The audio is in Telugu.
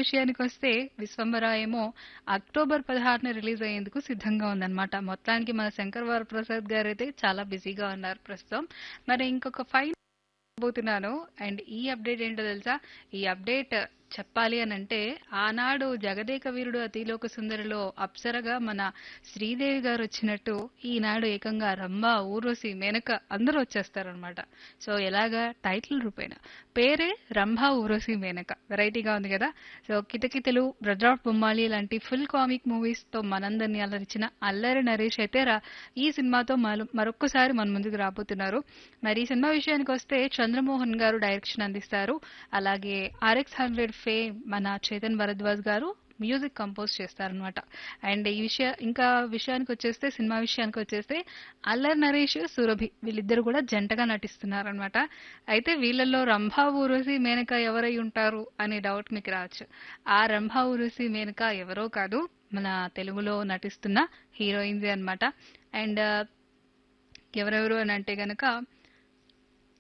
విషయానికి వస్తే విశ్వంబర ఏమో అక్టోబర్ పదహారున రిలీజ్ అయ్యేందుకు సిద్ధంగా ఉందన్నమాట మొత్తానికి మన శంకర్ వరప్రసాద్ గారు అయితే చాలా బిజీగా ఉన్నారు ప్రస్తుతం మరి ఇంకొక ఫైవ్ పోతున్నాను అండ్ ఈ అప్డేట్ ఏంటో తెలుసా ఈ అప్డేట్ చెప్పాలి అని అంటే ఆనాడు జగదేక వీరుడు అతిలోక సుందరిలో అప్సరగా మన శ్రీదేవి గారు వచ్చినట్టు ఈనాడు ఏకంగా రంభ ఊర్వశి మేనక అందరూ వచ్చేస్తారనమాట సో ఎలాగా టైటిల్ రూపేణ పేరే రంభ ఊర్వశి మేనక వెరైటీగా ఉంది కదా సో కితకితలు బ్రడ్రాఫ్ బొమ్మాలి లాంటి ఫుల్ కామిక్ మూవీస్ తో మనందరినీ అలరించిన అల్లరి నరేష్ అయితే రా- ఈ సినిమాతో మరో- మరొక్కసారి మన ముందుకు రాబోతున్నారు మరి ఈ సినిమా విషయానికి వస్తే చంద్రమోహన్ గారు డైరెక్షన్ అందిస్తారు అలాగే ఆర్ఎక్స్ హండ్రెడ్ ఫే మన చేతన్ భరద్వాజ్ గారు మ్యూజిక్ కంపోజ్ చేస్తారనమాట అండ్ ఈ విషయ ఇంకా విషయానికి వచ్చేస్తే సినిమా విషయానికి వచ్చేస్తే అల్లరి నరేష్ సురభి వీళ్ళిద్దరు కూడా జంటగా నటిస్తున్నారనమాట అయితే వీళ్ళల్లో రంభా ఊర్వశి మేనక ఎవరై ఉంటారు అనే డౌట్ మీకు రావచ్చు ఆ రంభా ఊర్వశి మేనక ఎవరో కాదు మన తెలుగులో నటిస్తున్న హీరోయిన్స్ అన్నమాట అండ్ ఎవరెవరు అని అంటే గనక